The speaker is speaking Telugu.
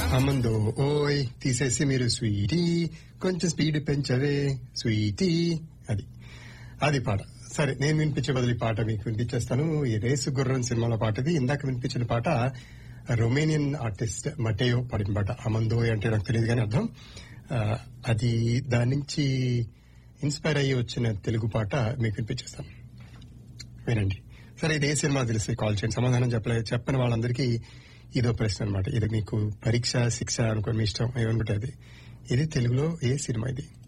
అమందో ఓయ్ తీసేసి మీరు స్వీటీ కొంచెం స్పీడ్ పెంచవే స్వీటీ అది అది పాట సరే నేను వినిపించే బదులు ఈ పాట మీకు వినిపించేస్తాను ఈ రేసు గుర్రం సినిమాలో పాటది ఇందాక వినిపించిన పాట రొమేనియన్ ఆర్టిస్ట్ మటేయో పాడిన పాట అమందోయ్ అంటే నాకు తెలియదు కానీ అర్థం ఆ, అది దాని నుంచి ఇన్స్పైర్ అయ్యి వచ్చిన తెలుగు పాట మీకు వినిపించేస్తాను వినండి సరే ఇది ఏ సినిమా తెలిసి కాల్ చేయండి సమాధానం చెప్పలే చెప్పని వాళ్ళందరికీ ఇదో ప్రశ్న అనమాట ఇది మీకు పరీక్ష శిక్ష అనుకో మీ ఇష్టం ఏమనుకుంటే అది ఇది తెలుగులో ఏ సినిమా ఇది